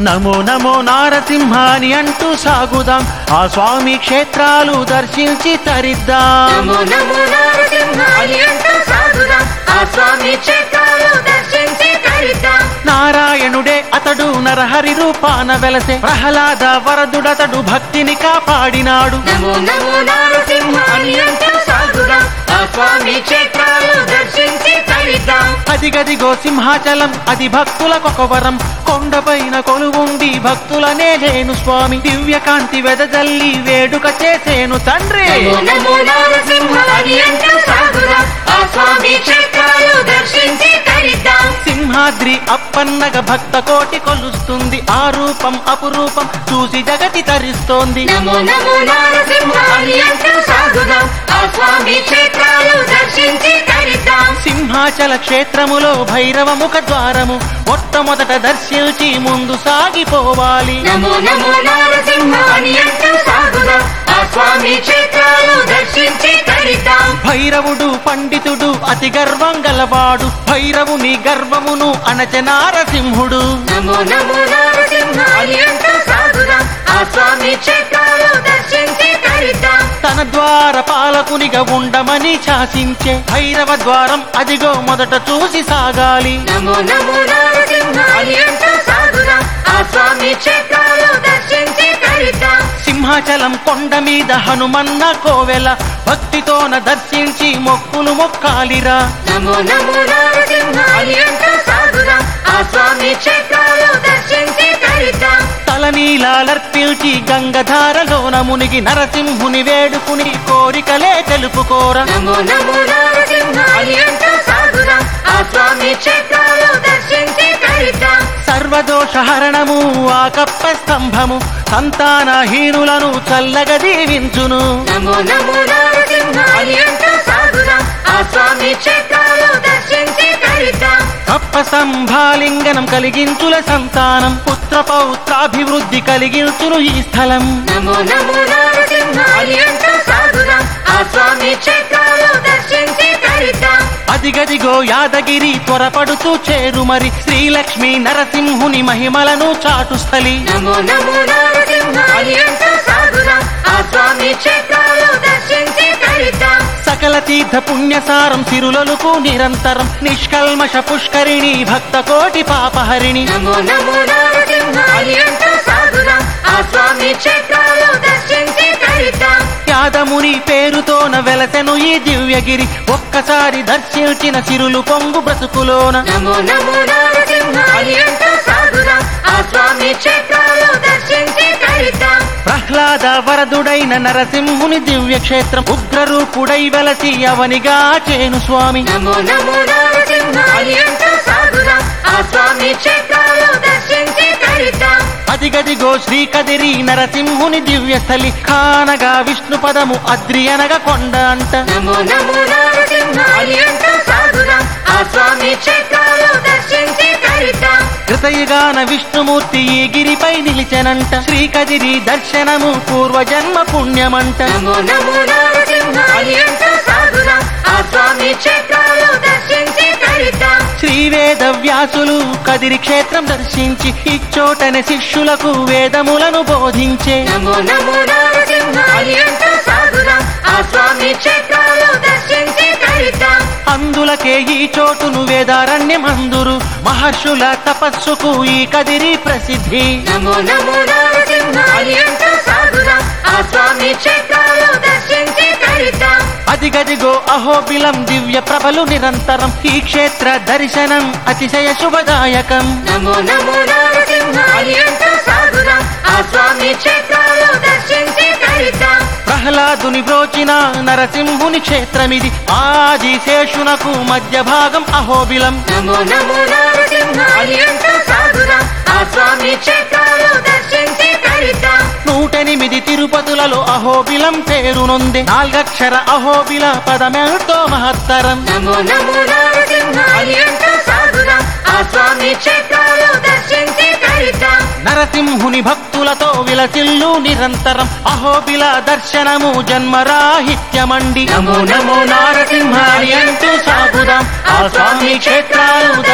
నమో నమో నారసింహాని అంటూ సాగుదాం ఆ స్వామి క్షేత్రాలు దర్శించి తరిద్దాం నమో నమో నరసింహాని అంటూ సాగుదాం ఆ స్వామి క్షేత్రాలు దర్శించి తరిద్దాం నారాయణుడే అతడు నరహరి రూపాన వెలసే ప్రహ్లాద వరదుడతడు భక్తిని కాపాడినాడు నమో నమో నరసింహాని అంటూ సాగుదాం ఆ స్వామి క్షేత్రాలు దర్శించి తరిద్దాం అదిగదిగో సింహాచలం అది భక్తులకొక వరం కొండపైన కొలువుండి భక్తులనే లేను స్వామి దివ్యకాంతి వెదజల్లి వేడుక చేసేను తండ్రి నమో నమో నరసింహాని అంటూ సాగుదాం ఆ స్వామి క్షేత్రాలు దర్శించి తరిద్దాం సింహాద్రి అప్పన్నగ భక్త కోటి కొలుస్తుంది ఆ రూపం అపురూపం చూసి జగతి తరిస్తోంది నమో నమో నరసింహాని అంటూ సాగుదాం ఆ స్వామి క్షేత్రాలు దర్శించి తరిద్దాం సింహాచల క్షేత్రములో భైరవ ముఖ ద్వారము మొట్టమొదట దర్శించి ముందు సాగిపోవాలి నమో నమో నరసింహాని అంటూ సాగుదాం ఆ స్వామి క్షేత్రాలు దర్శించి తరిద్దాం భైరవుడు పండితుడు అతి గర్వం గలవాడు భైరవుని గర్వమును అణచనారసింహుడు నమో నమో నరసింహాని అంటూ సాగుదాం ఆ స్వామి క్షేత్రాలు దర్శించి తరిద్దాం తన ద్వార పాలకునిగా ఉండమని శాసించే భైరవ ద్వారం అదిగో మొదట చూసి సాగాలి నమో నమో నరసింహాని అంటూ సాగుదాం ఆ స్వామి క్షేత్రాలు దర్శించి తరిద్దాం సింహాచలం కొండ మీద హనుమన్న కోవెల భక్తితోన దర్శించి మొక్కులు మొక్కాలిరా నమో నమో నరసింహాని అంటూ సాగుదాం ఆ స్వామి క్షేత్రాలు దర్శించి తరిద్దాం తలనీలాలర్పించి గంగధారలోన మునిగి నరసింహుని వేడుకుని కోరికలే తెలుపుకోర నమో నమో నరసింహాని అంటూ సాగుదాం ఆ స్వామి క్షేత్రాలు దర్శించి తరిద్దాం సర్వదోషహరణము ఆ కప్ప స్తంభము సంతానహీనులను చల్లగా దీవించును నమో నమో నరసింహాని అంటూ సాగుదాం ఆ స్వామి క్షేత్రాలు దర్శించి తరిద్దాం కప్ప సంభాలింగనం కలిగించుల సంతానం పుత్ర పౌత్రాభివృద్ధి కలిగించును ఈ స్థలం నమో నమో నరసింహాని అంటూ సాగుదాం ఆ స్వామి క్షేత్రాలు దర్శించి తరిద్దాం అదిగదిగో యాదగిరి త్వరపడుతూ చేరు మరి శ్రీలక్ష్మి నరసింహుని మహిమలను చాటు స్థలి నమో నమో నరసింహాని అంటూ సాగుదాం ఆ స్వామి క్షేత్రాలు దర్శించి తరిద్దాం సకల తీర్థ పుణ్యసారం సిరులలుకు నిరంతరం నిష్కల్మష పుష్కరిణి భక్త కోటి పాపహరిణి నమో నమో నరసింహాని అంటూ సాగుదాం ఆ స్వామి క్షేత్రాలు దర్శించి తరిద్దాం యాదముని పేరుతోన వెలసెను ఈ దివ్యగిరి ఒక్కసారి దర్శించిన సిరులు పొంగు బ్రతుకులోన నమో నమో నరసింహాని అంటూ సాగుదాం ఆ స్వామి క్షేత్రాలు దర్శించి తరిద్దాం ప్రహ్లాద వరదుడైన నరసింహుని దివ్య క్షేత్రం ఉగ్రరూపుడై వెలసి అవనిగా చేను స్వామి నమో నమో నరసింహాని అంటూ సాగుదాం ఆ స్వామి క్షేత్రాలు దర్శించి తరిద్దాం అదిగదిగో శ్రీకదిరి నరసింహుని దివ్య స్థలి కానగా విష్ణు పదము అద్రి అనగా కొండ అంట నమో నమో నరసింహాని అంటూ సాగుదాం ఆ స్వామి క్షేత్రాలు దర్శించి తరిద్దాం కృతయుగాన విష్ణుమూర్తి ఈ గిరిపై నిలిచెనంట శ్రీకదిరి దర్శనము పూర్వజన్మ పుణ్యమంట నమో నమో నరసింహాని అంటూ సాగుదాం ఆ స్వామి క్షేత్రాలు దర్శించి తరిద్దాం శ్రీవేద వ్యాసులు కదిరి క్షేత్రం దర్శించి ఇచ్చోటన శిష్యులకు వేదములను బోధించే నమో నమో నరసింహాని అంటూ సాగుదాం ఆ స్వామి క్షేత్రాలు దర్శించి తరిద్దాం అందులకే ఈ చోటును వేదారణ్యమందురు మహర్షుల తపస్సుకు ఈ కదిరి ప్రసిద్ధి నమో నమో నరసింహాని అంటూ సాగుదాం ఆ స్వామి క్షేత్రాలు దర్శించి తరిద్దాం అదిగదిగో అహోబిలం దివ్య ప్రభలు నిరంతరం ఈ క్షేత్ర దర్శనం అతిశయ శుభదాయకం నమో నమో నరసింహాని అంటూ సాగుదాం ఆ స్వామి క్షేత్రాలు దర్శించి తరిద్దాం ప్రహ్లాదుని బ్రోచిన నరసింహుని క్షేత్రమిది ఆది శేషునకు మధ్య భాగం అహోబిలం నమో నమో నరసింహాని అంటూ సాగుదాం ఆ స్వామి క్షేత్రాలు దర్శించి తరిద్దాం నూటెనిమిది తిరుపతులలో అహోబిలం పేరునొంది నాలుగక్షర అహోబిల పదమెంతో మహత్తరం నమో నమో నరసింహాని అంటూ సాగుదాం ఆ స్వామి క్షేత్రాలు దర్శించి తరిద్దాం నరసింహుని భక్తులతో విలసిల్లు నిరంతరం అహోబిల దర్శనము జన్మరాహిత్యమండి నమో నమో నారసింహాని అంటూ సాగుదాం ఆ స్వామి క్షేత్రాలు దర్శించి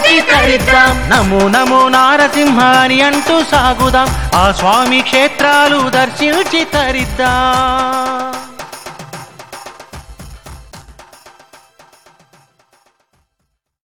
దర్శించి తరిద్దాం నమో నమో నారసింహ అని అంటూ సాగుదాం ఆ స్వామి క్షేత్రాలు దర్శించి తరిద్దాం